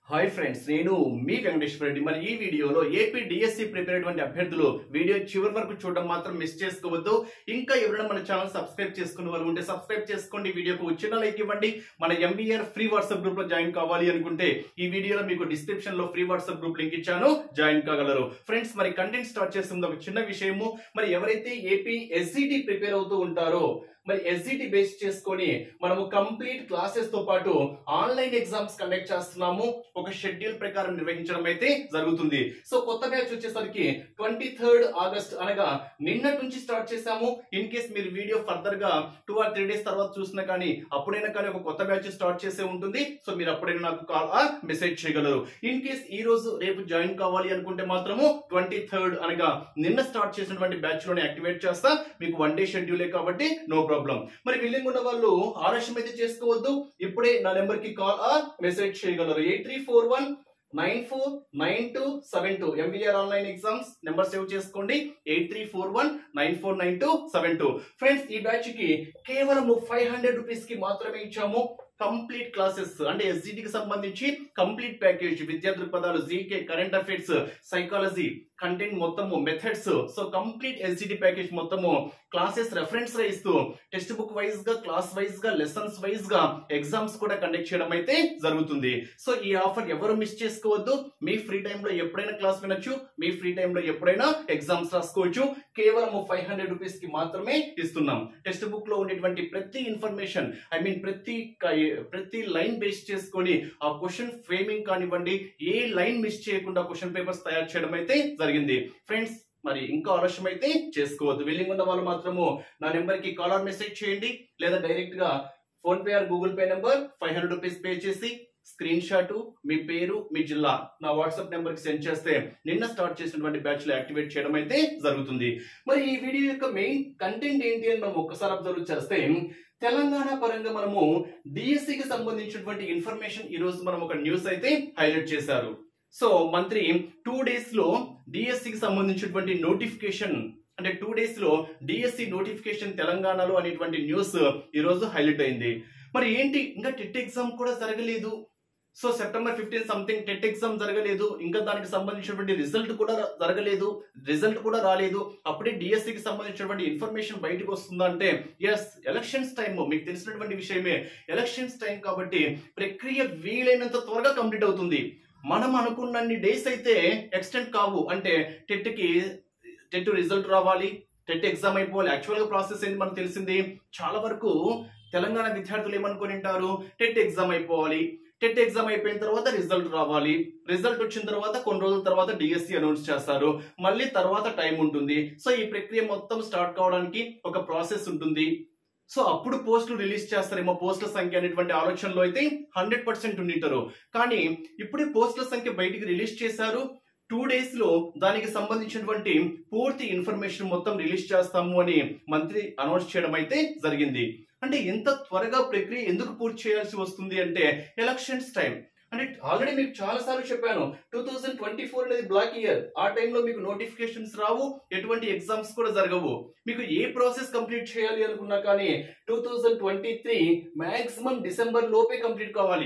hi friends నేను మీ వెంకటేశ్వర రెడ్డి మరి ఈ వీడియోలో ఏపీ డిఎస్సి ప్రిపేర్ అయినటువంటి అభ్యర్థులు వీడియో చివరి వరకు చూడడం మాత్రం మిస్ చేసుకోవద్దు ఇంకా ఎవరైనా మన ఛానల్ సబ్స్క్రైబ్ చేసుకున్న వాళ్ళు ఉంటే సబ్స్క్రైబ్ చేసుకోండి వీడియోకు చిన్న లైక్ ఇవ్వండి మన ఎంబీఆర్ ఫ్రీ వాట్సాప్ గ్రూప్ లో జాయిన్ కావాలి అనుకుంటే ఈ వీడియోలో మీకు డిస్క్రిప్షన్ లో ఫ్రీ వాట్సాప్ గ్రూప్ లింక్ ఇచ్చాను జాయిన్ కాగలరు ఫ్రెండ్స్ మరి కంటెంట్ స్టార్ట్ చేసే ముందు ఒక చిన్న విషయము మరి ఎవరైతే ఏపీ ఎస్జిటి ప్రిపేర్ అవుతూ ఉంటారో మరి ఎస్జిటి బేస్ చేసుకొని మనము కంప్లీట్ క్లాసెస్ తో పాటు ఆన్లైన్ ఎగ్జామ్స్ కండక్ట్ చేస్తున్నాము ఒక షెడ్యూల్ ప్రకారం నిర్వహించడం అయితే జరుగుతుంది సో కొత్త బ్యాచ్ వచ్చేసరికి ట్వంటీ థర్డ్ ఆగస్ట్ అనగా నిన్నటి నుంచి స్టార్ట్ చేశాము ఇన్ కేస్ మీరు వీడియో ఫర్దర్ గా టూ ఆర్ త్రీ డేస్ తర్వాత చూసినా కానీ అప్పుడైనా కానీ ఒక కొత్త బ్యాచ్ స్టార్ట్ చేసే ఉంటుంది సో మీరు అప్పుడైనా నాకు కాల్ ఆర్ మెసేజ్ చేయగలరు ఇన్ కేస్ ఈ రోజు రేపు జాయిన్ కావాలి అనుకుంటే మాత్రము ట్వంటీ థర్డ్ అనగా నిన్న స్టార్ట్ చేసినటువంటి బ్యాచ్ లోనే యాక్టివేట్ చేస్తా మీకు వన్ డే షెడ్యూలే కాబట్టి నో ప్రాబ్లం మరి విల్లింగ్ ఉన్న వాళ్ళు ఆలస్యం అయితే చేసుకోవద్దు ఇప్పుడే నా నెంబర్ కి కాల్ ఆర్ మెసేజ్ చేయగలరు eight three four one nine four nine two seven two MBR online exams number save చేసుకోండి eight three four one nine four nine two seven two friends ఈ బ్యాచ్ కి కేవలం five hundred rupees కి మాత్రమే ఇచ్చాము complete classes అంటే ఎస్జిటికి సంబంధించి complete package విద్యా దృక్పథాలు GK current affairs psychology content మొత్తము methods so complete SGT package మొత్తము క్లాసెస్ రెఫరెన్స్ గా ఇస్తూ టెక్స్ట్ బుక్ వైజ్ గా క్లాస్ వైజ్ గా లెసన్స్ వైజ్ గా ఎగ్జామ్స్ కూడా కండక్ట్ చేయడం అయితే జరుగుతుంది సో ఈ ఆఫర్ ఎవరు మిస్ చేసుకోవద్దు మీ ఫ్రీ టైంలో ఎప్పుడైనా క్లాస్ వినొచ్చు మీ ఫ్రీ టైంలో ఎప్పుడైనా ఎగ్జామ్స్ రాసుకోవచ్చు కేవలం ఫైవ్ హండ్రెడ్ రూపీస్ కి మాత్రమే ఇస్తున్నాం టెక్స్ట్ బుక్ లో ఉండేటువంటి ప్రతి ఇన్ఫర్మేషన్ ఐ మీన్ ప్రతి క- ప్రతి లైన్ బేస్ చేసుకొని ఆ క్వశ్చన్ ఫ్రేమింగ్ కానివ్వండి ఏ లైన్ మిస్ చేయకుండా క్వశ్చన్ పేపర్స్ తయారు చేయడం అయితే జరిగింది ఫ్రెండ్స్ మరి ఇంకా ఆలస్యం అయితే చేసుకోవద్దు విల్లింగ్ ఉన్న వాళ్ళు మాత్రము నా నెంబర్ కి కాల్ ఆర్ మెసేజ్ చేయండి లేదా డైరెక్ట్ గా PhonePe or Google Pay number five hundred rupees pay చేసి స్క్రీన్ షాట్ మీ పేరు మీ జిల్లా నా వాట్సాప్ నెంబర్ కి సెండ్ చేస్తే నిన్న స్టార్ట్ చేసినటువంటి బ్యాచ్ లో యాక్టివేట్ చేయడం అయితే జరుగుతుంది మరి ఈ వీడియో యొక్క మెయిన్ కంటెంట్ ఏంటి అని మనం ఒక్కసారి అబ్జర్వ్ చేస్తే తెలంగాణ పరంగా మనము DSC కి సంబంధించినటువంటి ఇన్ఫర్మేషన్ ఈ రోజు మనం ఒక న్యూస్ అయితే హైలైట్ చేశారు సో మంత్రి టూ డేస్ లో DSC కి సంబంధించినటువంటి నోటిఫికేషన్ అంటే టూ డేస్ లో డిఎస్సి నోటిఫికేషన్ తెలంగాణలో అనేటువంటి న్యూస్ ఈ రోజు హైలైట్ అయింది మరి ఏంటి ఇంకా టెట్ ఎగ్జామ్ కూడా జరగలేదు so September fifteen something TET exam జరగలేదు ఇంకా దానికి సంబంధించినటువంటి రిజల్ట్ కూడా జరగలేదు రిజల్ట్ కూడా రాలేదు అప్పుడే DSC కి సంబంధించినటువంటి ఇన్ఫర్మేషన్ బయటకు వస్తుందా అంటే ఎస్ ఎలక్షన్స్ టైం మీకు తెలిసినటువంటి విషయమే ఎలక్షన్స్ టైం కాబట్టి ప్రక్రియ వీలైనంత త్వరగా కంప్లీట్ అవుతుంది మనం అనుకున్నన్ని డేస్ అయితే ఎక్స్టెండ్ కావు అంటే టెట్ కి టెట్ రిజల్ట్ రావాలి టెట్ ఎగ్జామ్ అయిపోవాలి యాక్చువల్ గా ప్రాసెస్ ఏంటి మనకు తెలిసింది చాలా వరకు తెలంగాణ విద్యార్థులు ఏమనుకుని ఉంటారు టెట్ ఎగ్జామ్ అయిపోవాలి టెట్ ఎగ్జామ్ అయిపోయిన తర్వాత రిజల్ట్ రావాలి రిజల్ట్ వచ్చిన తర్వాత కొన్ని రోజుల తర్వాత డిఎస్సి అనౌన్స్ చేస్తారు మళ్ళీ తర్వాత టైం ఉంటుంది సో ఈ ప్రక్రియ మొత్తం స్టార్ట్ కావడానికి ఒక ప్రాసెస్ ఉంటుంది సో అప్పుడు పోస్టులు రిలీజ్ చేస్తారేమో పోస్టుల సంఖ్య అనేటువంటి ఆలోచనలో అయితే హండ్రెడ్ పర్సెంట్ ఉండింటారు కానీ ఇప్పుడే పోస్టుల సంఖ్య బయటికి రిలీజ్ చేశారు టూ డేస్ లో దానికి సంబంధించినటువంటి పూర్తి ఇన్ఫర్మేషన్ మొత్తం రిలీజ్ చేస్తాము అని మంత్రి అనౌన్స్ చేయడం అయితే జరిగింది అంటే ఎంత త్వరగా ప్రక్రియ ఎందుకు పూర్తి చేయాల్సి వస్తుంది అంటే ఎలక్షన్స్ టైం అంటే ఆల్రెడీ మీకు చాలా సార్లు చెప్పాను టూ థౌజండ్ ట్వంటీ ఫోర్ అనేది బ్లాక్ ఇయర్ ఆ టైంలో మీకు నోటిఫికేషన్స్ రావు ఎటువంటి ఎగ్జామ్స్ కూడా జరగవు మీకు ఏ ప్రాసెస్ కంప్లీట్ చేయాలి అనుకున్నా కానీ two thousand twenty three maximum December లోపే కంప్లీట్ కావాలి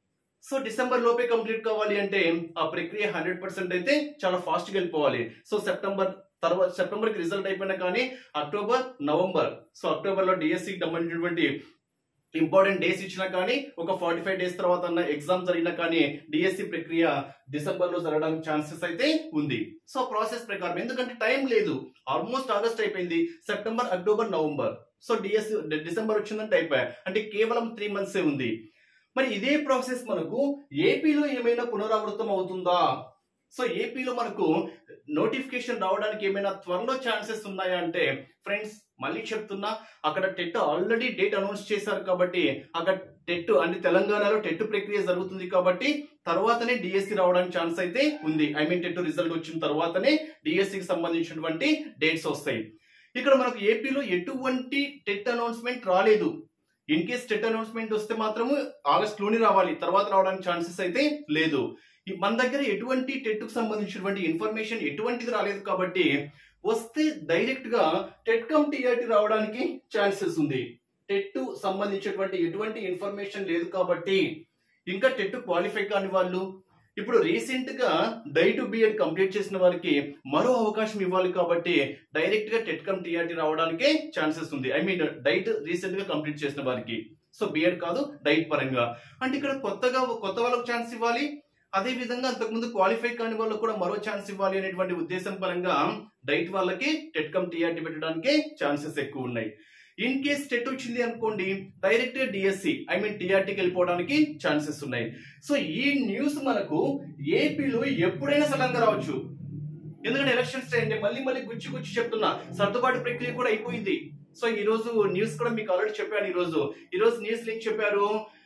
సో డిసెంబర్ లోపే కంప్లీట్ కావాలి అంటే ఆ ప్రక్రియ హండ్రెడ్ పర్సెంట్ అయితే చాలా ఫాస్ట్ గా వెళ్ళిపోవాలి సో సెప్టెంబర్ తర్వాత సెప్టెంబర్ కి రిజల్ట్ అయిపోయినా కానీ అక్టోబర్ నవంబర్ సో అక్టోబర్ లో డిఎస్సికి సంబంధించినటువంటి ఇంపార్టెంట్ డేస్ ఇచ్చినా కానీ ఒక ఫార్టీ ఫైవ్ డేస్ తర్వాత అన్న ఎగ్జామ్ జరిగినా కానీ డిఎస్సి ప్రక్రియ డిసెంబర్ లో జరగడానికి ఛాన్సెస్ అయితే ఉంది సో ప్రాసెస్ ప్రకారం ఎందుకంటే టైం లేదు ఆల్మోస్ట్ ఆగస్ట్ అయిపోయింది September October November so DSC December వచ్చిందంటే అయిపోయా అంటే కేవలం త్రీ మంత్స్ ఉంది మరి ఇదే ప్రాసెస్ మనకు ఏపీలో ఏమైనా పునరావృతం అవుతుందా సో ఏపీలో మనకు నోటిఫికేషన్ రావడానికి ఏమైనా త్వరలో ఛాన్సెస్ ఉన్నాయా అంటే ఫ్రెండ్స్ మళ్ళీ చెప్తున్నా అక్కడ టెట్ ఆల్రెడీ డేట్ అనౌన్స్ చేశారు కాబట్టి అక్కడ టెట్ అంటే తెలంగాణలో టెట్ ప్రక్రియ జరుగుతుంది కాబట్టి తర్వాతనే డిఎస్సి రావడానికి ఛాన్స్ అయితే ఉంది ఐ మీన్ టెట్ రిజల్ట్ వచ్చిన తర్వాతనే డిఎస్సి కి సంబంధించినటువంటి డేట్స్ వస్తాయి ఇక్కడ మనకు ఏపీలో ఎటువంటి టెట్ అనౌన్స్మెంట్ రాలేదు ఇన్ కేస్ టెట్ అనౌన్స్మెంట్ వస్తే మాత్రము ఆగస్ట్ లోనే రావాలి తర్వాత రావడానికి ఛాన్సెస్ అయితే లేదు ఈ- మన దగ్గర ఎటువంటి టెట్ కు సంబంధించినటువంటి ఇన్ఫర్మేషన్ ఎటువంటిది రాలేదు కాబట్టి వస్తే డైరెక్ట్ గా టెట్ కమ్ టీఆర్టీ రావడానికి ఛాన్సెస్ ఉంది టెట్ సంబంధించినటువంటి ఎటువంటి ఇన్ఫర్మేషన్ లేదు కాబట్టి ఇంకా టెట్ క్వాలిఫై కాని వాళ్ళు ఇప్పుడు రీసెంట్ గా డై టు బిఎడ్ కంప్లీట్ చేసిన వారికి మరో అవకాశం ఇవ్వాలి కాబట్టి డైరెక్ట్ గా టెట్ కమ్ టీఆర్టీ రావడానికి ఛాన్సెస్ ఉంది ఐ మీన్ డైట్ రీసెంట్ గా కంప్లీట్ చేసిన వారికి సో బిఎడ్ కాదు డైట్ పరంగా అంటే ఇక్కడ కొత్తగా కొత్త వాళ్ళకు ఛాన్స్ ఇవ్వాలి అదే విధంగా అంతకుముందు క్వాలిఫై కాని వాళ్ళకు కూడా మరో ఛాన్స్ ఇవ్వాలి అనేటువంటి ఉద్దేశం పరంగా డైట్ వాళ్ళకి టెట్ కమ్ టీఆర్టీ పెట్టడానికి ఛాన్సెస్ ఎక్కువ ఉన్నాయి ఇన్ కేస్ టెట్ వచ్చింది అనుకోండి డైరెక్ట్ గా డిఎస్సి ఐ మీన్ టీఆర్టీకి వెళ్ళిపోవడానికి ఛాన్సెస్ ఉన్నాయి సో ఈ న్యూస్ మనకు ఏపీలో ఎప్పుడైనా సడన్ గా రావచ్చు ఎందుకంటే ఎలక్షన్స్ టైం మళ్ళీ మళ్ళీ గుచ్చి గుచ్చి చెప్తున్నా సర్దుబాటు ప్రక్రియ కూడా అయిపోయింది సో ఈ రోజు న్యూస్ కూడా మీకు ఆల్రెడీ చెప్పాను ఈ రోజు ఈ రోజు న్యూస్ ఏం చెప్పారు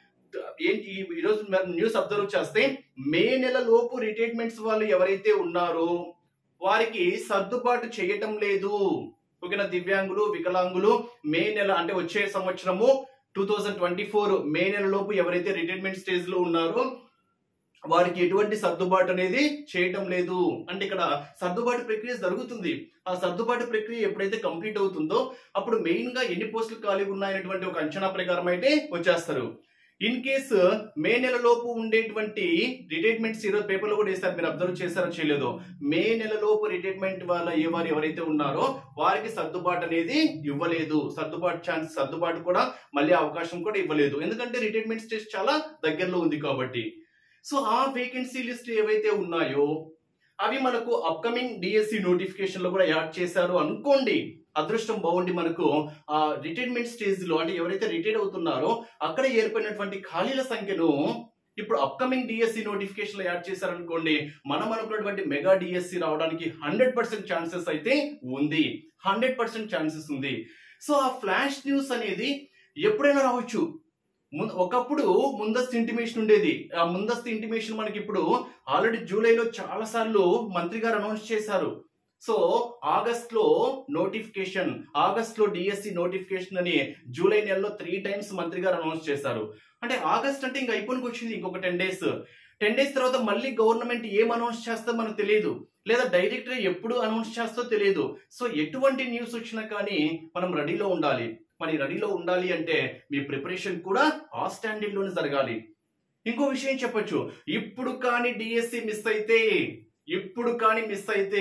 ఏంటి ఈ- ఈ రోజు మనం న్యూస్ అబ్జర్వ్ చేస్తే మే నెల లోపు రిటైర్మెంట్స్ వాళ్ళు ఎవరైతే ఉన్నారో వారికి సర్దుబాటు చేయటం లేదు ఓకేనా దివ్యాంగులు వికలాంగులు మే నెల అంటే వచ్చే సంవత్సరము two thousand twenty four May నెల లోపు ఎవరైతే రిటైర్మెంట్ స్టేజ్ లో ఉన్నారో వారికి ఎటువంటి సర్దుబాటు అనేది చేయటం లేదు అంటే ఇక్కడ సర్దుబాటు ప్రక్రియ జరుగుతుంది ఆ సర్దుబాటు ప్రక్రియ ఎప్పుడైతే కంప్లీట్ అవుతుందో అప్పుడు మెయిన్ గా ఎన్ని పోస్టులు ఖాళీ ఉన్నాయనేటువంటి ఒక అంచనా ప్రకారం అయితే వచ్చేస్తారు ఇన్ కేసు మే నెల లోపు ఉండేటువంటి రిటైర్మెంట్స్ ఈరోజు పేపర్లో కూడా వేస్తారు మీరు అబ్జర్వ్ చేశారో చేయలేదో మే నెల లోపు రిటైర్మెంట్ వాళ్ళ ఏ వారు ఎవరైతే ఉన్నారో వారికి సర్దుబాటు అనేది ఇవ్వలేదు సర్దుబాటు ఛాన్స్ సర్దుబాటు కూడా మళ్ళీ అవకాశం కూడా ఇవ్వలేదు ఎందుకంటే రిటైర్మెంట్ స్టేజ్ చాలా దగ్గరలో ఉంది కాబట్టి సో ఆ వేకెన్సీ లిస్ట్ ఏవైతే ఉన్నాయో అవి మనకు అప్కమింగ్ డిఎస్సి నోటిఫికేషన్ లో కూడా యాడ్ చేశారు అనుకోండి అదృష్టం బాగుండి మనకు ఆ రిటైర్మెంట్ స్టేజ్ లో అంటే ఎవరైతే రిటైర్ అవుతున్నారో అక్కడ ఏర్పడినటువంటి ఖాళీల సంఖ్యను ఇప్పుడు అప్కమింగ్ డిఎస్సి నోటిఫికేషన్ లో యాడ్ చేశారనుకోండి మనం అనుకున్నటువంటి మెగా డిఎస్సి రావడానికి హండ్రెడ్ పర్సెంట్ ఛాన్సెస్ అయితే ఉంది హండ్రెడ్ పర్సెంట్ ఛాన్సెస్ ఉంది సో ఆ ఫ్లాష్ న్యూస్ అనేది ఎప్పుడైనా రావచ్చు ము- ఒకప్పుడు ముందస్తు ఇంటిమేషన్ ఉండేది ఆ ముందస్తు ఇంటిమేషన్ మనకి ఇప్పుడు ఆల్రెడీ జూలైలో చాలా సార్లు మంత్రి గారు అనౌన్స్ చేశారు సో ఆగస్ట్ లో నోటిఫికేషన్ ఆగస్ట్ లో డిఎస్సి నోటిఫికేషన్ అని జూలై నెలలో త్రీ టైమ్స్ మంత్రి గారు అనౌన్స్ చేశారు అంటే ఆగస్ట్ అంటే ఇంక అయిపోయినకి వచ్చింది ఇంకొక టెన్ డేస్ టెన్ డేస్ తర్వాత మళ్ళీ గవర్నమెంట్ ఏం అనౌన్స్ చేస్తో మనకు తెలియదు లేదా డైరెక్ట్ గా ఎప్పుడు అనౌన్స్ చేస్తో తెలియదు సో ఎటువంటి న్యూస్ వచ్చినా కానీ మనం రెడీలో ఉండాలి మరి రెడీలో ఉండాలి అంటే మీ ప్రిపరేషన్ కూడా ఆ స్టాండర్డ్ లోనే జరగాలి ఇంకో విషయం చెప్పొచ్చు ఇప్పుడు కానీ డిఎస్సి మిస్ అయితే ఇప్పుడు కానీ మిస్ అయితే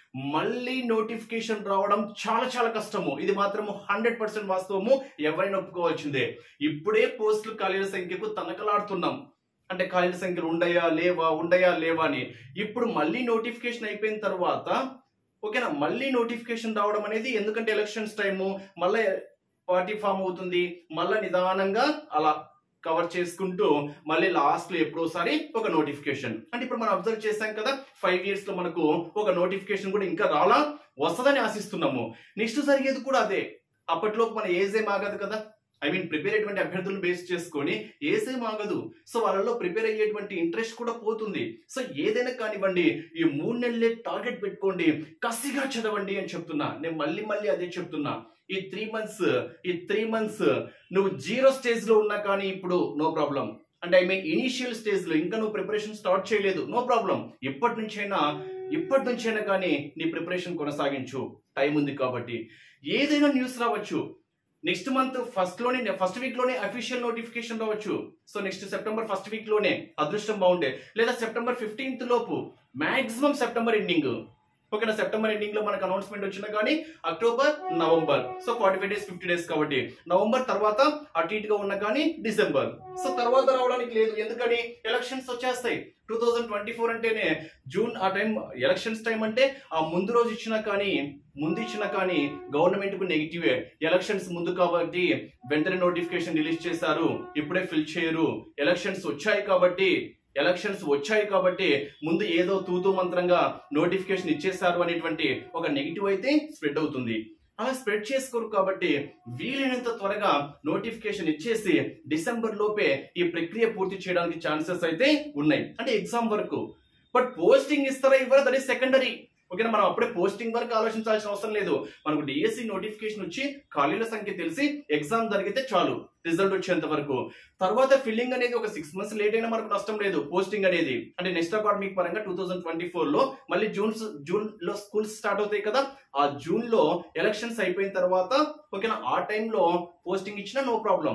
మళ్ళీ నోటిఫికేషన్ రావడం చాలా చాలా కష్టము ఇది మాత్రము హండ్రెడ్ పర్సెంట్ వాస్తవము ఎవరైనా ఒప్పుకోవాల్సిందే ఇప్పుడే పోస్టులు ఖాళీల సంఖ్యకు తనకలాడుతున్నాం అంటే ఖాళీల సంఖ్యలు ఉండయా లేవా ఉండయా లేవా అని ఇప్పుడు మళ్ళీ నోటిఫికేషన్ అయిపోయిన తర్వాత ఓకేనా మళ్ళీ నోటిఫికేషన్ రావడం అనేది ఎందుకంటే ఎలక్షన్స్ టైము మళ్ళీ పార్టీ ఫామ్ అవుతుంది మళ్ళీ నిదానంగా అలా కవర్ చేసుకుంటూ మళ్ళీ లాస్ట్ లో ఎప్పుడోసారి ఒక నోటిఫికేషన్ అంటే ఇప్పుడు మనం అబ్జర్వ్ చేశాం కదా ఫైవ్ ఇయర్స్ లో మనకు ఒక నోటిఫికేషన్ కూడా ఇంకా రాలా వస్తుందని ఆశిస్తున్నాము నెక్స్ట్ జరిగేది కూడా అదే అప్పట్లో మన ఏజ్ ఏం ఆగదు కదా ఐ మీన్ ప్రిపేర్ అయ్యేటువంటి అభ్యర్థులను బేస్ చేసుకొని ఏజ్ ఏం ఆగదు సో వాళ్ళలో ప్రిపేర్ అయ్యేటువంటి ఇంట్రెస్ట్ కూడా పోతుంది సో ఏదైనా కానివ్వండి ఈ మూడు నెలలే టార్గెట్ పెట్టుకోండి కసిగా చదవండి అని చెప్తున్నా నేను మళ్ళీ మళ్ళీ అదే చెప్తున్నా ఈ త్రీ మంత్స్ ఈ త్రీ మంత్స్ నువ్వు జీరో స్టేజ్ లో ఉన్నా కానీ ఇప్పుడు నో ప్రాబ్లం అంటే ఐ మీన్ ఇనీషియల్ స్టేజ్ లో ఇంకా నువ్వు ప్రిపరేషన్ స్టార్ట్ చేయలేదు నో ప్రాబ్లం ఇప్పటి నుంచైనా ఇప్పటి నుంచైనా కానీ నీ ప్రిపరేషన్ కొనసాగించు టైం ఉంది కాబట్టి ఏదైనా న్యూస్ రావచ్చు నెక్స్ట్ మంత్ ఫస్ట్ లోనే ఫస్ట్ వీక్ లోనే అఫీషియల్ నోటిఫికేషన్ రావచ్చు so next September first week లోనే అదృష్టం బాగుండే లేదా సెప్టెంబర్ ఫిఫ్టీన్త్ లోపు మాక్సిమం సెప్టెంబర్ ఎండింగ్ ఓకేనా సెప్టెంబర్ ఎండింగ్ లో మనకు అనౌన్స్మెంట్ వచ్చినా కానీ October November so forty five days fifty days కాబట్టి నవంబర్ తర్వాత అటు ఇటుగా ఉన్న కానీ డిసెంబర్ సో తర్వాత రావడానికి లేదు ఎందుకని ఎలక్షన్స్ వచ్చేస్తాయి టూ థౌజండ్ ట్వంటీ ఫోర్ అంటేనే జూన్ ఆ టైం ఎలక్షన్స్ టైం అంటే ఆ ముందు రోజు ఇచ్చినా కానీ ముందు ఇచ్చినా కానీ గవర్నమెంట్ కు నెగిటివే ఎలక్షన్స్ ముందు కాబట్టి వెంటనే నోటిఫికేషన్ రిలీజ్ చేశారు ఇప్పుడే ఫిల్ చేయరు ఎలక్షన్స్ వచ్చాయి కాబట్టి ఎలక్షన్స్ వచ్చాయి కాబట్టి ముందు ఏదో తూతూ మంత్రంగా నోటిఫికేషన్ ఇచ్చేశారు అనేటువంటి ఒక నెగిటివ్ అయితే స్ప్రెడ్ అవుతుంది అలా స్ప్రెడ్ చేసుకోరు కాబట్టి వీలైనంత త్వరగా నోటిఫికేషన్ ఇచ్చేసి డిసెంబర్ లోపే ఈ ప్రక్రియ పూర్తి చేయడానికి ఛాన్సెస్ అయితే ఉన్నాయి అంటే ఎగ్జామ్ వరకు బట్ పోస్టింగ్ ఇస్తారా ఇవ్వరా దట్ ఈస్ సెకండరీ ఓకేనా మనం అప్పుడే పోస్టింగ్ వరకు ఆలోచించాల్సిన అవసరం లేదు మనకు డిఎస్సి నోటిఫికేషన్ వచ్చి ఖాళీల సంఖ్య తెలిసి ఎగ్జామ్ జరిగితే చాలు రిజల్ట్ వచ్చేంత వరకు తర్వాత ఫిల్లింగ్ అనేది ఒక సిక్స్ మంత్స్ లేట్ అయినా మనకు నష్టం లేదు పోస్టింగ్ అనేది అంటే నెక్స్ట్ అకాడమిక్ పరంగా టూ థౌసండ్ ట్వంటీ ఫోర్ లో మళ్ళీ జూన్ జూన్ లో స్కూల్స్ స్టార్ట్ అవుతాయి కదా ఆ జూన్ లో ఎలక్షన్స్ అయిపోయిన తర్వాత ఓకేనా ఆ టైంలో పోస్టింగ్ ఇచ్చినా నో ప్రాబ్లం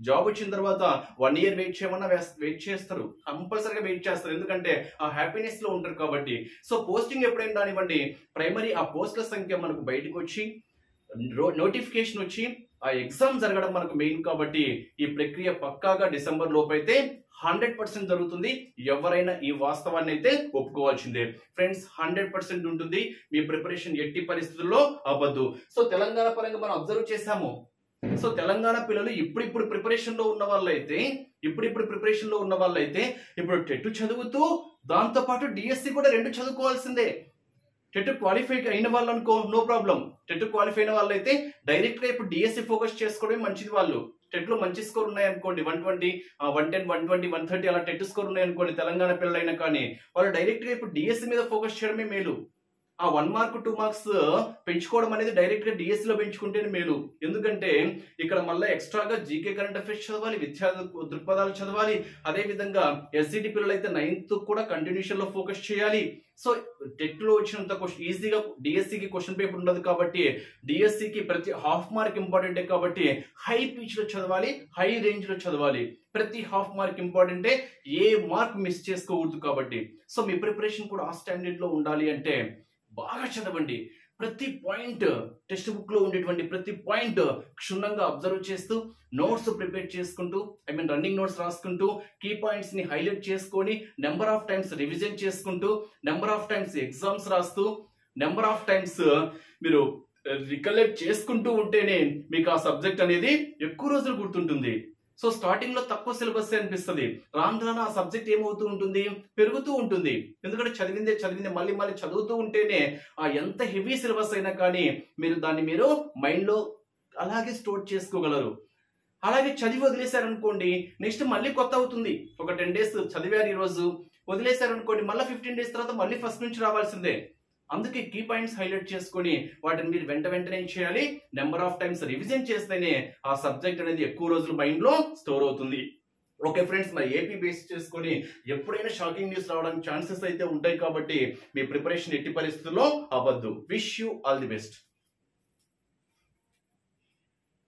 జాబ్ వచ్చిన తర్వాత వన్ ఇయర్ వెయిట్ చేయమన్నా వెయిట్ చేస్తారు కంపల్సరీగా వెయిట్ చేస్తారు ఎందుకంటే ఆ హ్యాపీనెస్ లో ఉంటారు కాబట్టి సో పోస్టింగ్ ఎప్పుడైనా రానివ్వండి ప్రైమరీ ఆ పోస్టుల సంఖ్య మనకు బయటకు వచ్చి నోటిఫికేషన్ వచ్చి ఆ ఎగ్జామ్ జరగడం మనకు మెయిన్ కాబట్టి ఈ ప్రక్రియ పక్కాగా డిసెంబర్ లోపు అయితే హండ్రెడ్ పర్సెంట్ జరుగుతుంది ఎవరైనా ఈ వాస్తవాన్ని అయితే ఒప్పుకోవాల్సిందే ఫ్రెండ్స్ హండ్రెడ్ పర్సెంట్ ఉంటుంది మీ ప్రిపరేషన్ ఎట్టి పరిస్థితుల్లో అవ్వద్దు సో తెలంగాణ పరంగా మనం అబ్జర్వ్ చేశాము సో తెలంగాణ పిల్లలు ఇప్పుడిప్పుడు ప్రిపరేషన్ లో ఉన్న వాళ్ళైతే ఇప్పుడిప్పుడు ప్రిపరేషన్ లో ఉన్న వాళ్ళైతే ఇప్పుడు టెట్ చదువుతూ దాంతో పాటు డిఎస్సి కూడా రెండు చదువుకోవాల్సిందే టెట్ క్వాలిఫై అయిన వాళ్ళు అనుకో నో ప్రాబ్లం టెట్ క్వాలిఫై అయిన వాళ్ళు అయితే డైరెక్ట్ గా ఇప్పుడు డిఎస్సి ఫోకస్ చేసుకోవడమే మంచిది వాళ్ళు టెట్ లో మంచి స్కోర్ ఉన్నాయనుకోండి one twenty one ten one twenty one thirty అలా టెట్ స్కోర్ ఉన్నాయనుకోండి తెలంగాణ పిల్లలైనా కానీ వాళ్ళు డైరెక్ట్ గా ఇప్పుడు డిఎస్సి మీద ఫోకస్ చేయడమే మేలు ఆ వన్ మార్క్ టూ మార్క్స్ పెంచుకోవడం అనేది డైరెక్ట్ గా డిఎస్సి లో పెంచుకుంటేనే మేలు ఎందుకంటే ఇక్కడ మళ్ళీ ఎక్స్ట్రాగా జీకే కరెంట్ అఫైర్స్ చదవాలి విద్యా దృక్పథాలు చదవాలి అదే విధంగా ఎస్సిటి పిల్లలు అయితే నైన్త్ కూడా కంటిన్యూషన్ లో ఫోకస్ చేయాలి సో టెట్ లో వచ్చినంత క్వశ్చన్ ఈజీగా డిఎస్సికి క్వశ్చన్ పేపర్ ఉండదు కాబట్టి డిఎస్సికి ప్రతి హాఫ్ మార్క్ ఇంపార్టెంటే కాబట్టి హై పిచ్ లో చదవాలి హై రేంజ్ లో చదవాలి ప్రతి హాఫ్ మార్క్ ఇంపార్టెంటే ఏ మార్క్ మిస్ చేసుకోకూడదు కాబట్టి సో మీ ప్రిపరేషన్ కూడా ఆ స్టాండర్డ్ లో ఉండాలి అంటే బాగా చదవండి ప్రతి పాయింట్ టెక్స్ట్ బుక్ లో ఉండేటువంటి ప్రతి పాయింట్ క్షుణ్ణంగా అబ్జర్వ్ చేస్తూ నోట్స్ ప్రిపేర్ చేసుకుంటూ ఐ మీన్ రన్నింగ్ నోట్స్ రాసుకుంటూ కీ పాయింట్స్ ని హైలైట్ చేసుకొని నెంబర్ ఆఫ్ టైమ్స్ రివిజన్ చేసుకుంటూ నెంబర్ ఆఫ్ టైమ్స్ ఎగ్జామ్స్ రాస్తూ నెంబర్ ఆఫ్ టైమ్స్ మీరు రికలెక్ట్ చేసుకుంటూ ఉంటేనే మీకు ఆ సబ్జెక్ట్ అనేది ఎక్కువ రోజులు గుర్తుంటుంది సో స్టార్టింగ్ లో తక్కువ సిలబస్ అనిపిస్తుంది రాను రాను ఆ సబ్జెక్ట్ ఏమవుతూ ఉంటుంది పెరుగుతూ ఉంటుంది ఎందుకంటే చదివిందే చదివిందే మళ్ళీ మళ్ళీ చదువుతూ ఉంటేనే ఆ ఎంత హెవీ సిలబస్ అయినా కానీ మీరు దాన్ని మీరు మైండ్ లో అలాగే స్టోర్ చేసుకోగలరు అలాగే చదివి వదిలేశారనుకోండి నెక్స్ట్ మళ్ళీ కొత్త అవుతుంది ఒక టెన్ డేస్ చదివారు ఈ రోజు వదిలేశారనుకోండి మళ్ళీ ఫిఫ్టీన్ డేస్ తర్వాత మళ్ళీ ఫస్ట్ నుంచి రావాల్సిందే అందుకే కీ పాయింట్స్ హైలైట్ చేసుకొని వాటిని మీరు వెంట వెంటనే చేయాలి నెంబర్ ఆఫ్ టైమ్స్ రివిజన్ చేస్తేనే ఆ సబ్జెక్ట్ అనేది ఎక్కువ రోజులు మైండ్ లో స్టోర్ అవుతుంది ఓకే ఫ్రెండ్స్ మరి ఏపీ బేస్ చేసుకొని ఎప్పుడైనా షాకింగ్ న్యూస్ రావడానికి ఛాన్సెస్ అయితే ఉంటాయి కాబట్టి మీ ప్రిపరేషన్ ఎట్టి పరిస్థితుల్లో అవ్వద్దు wish you all the best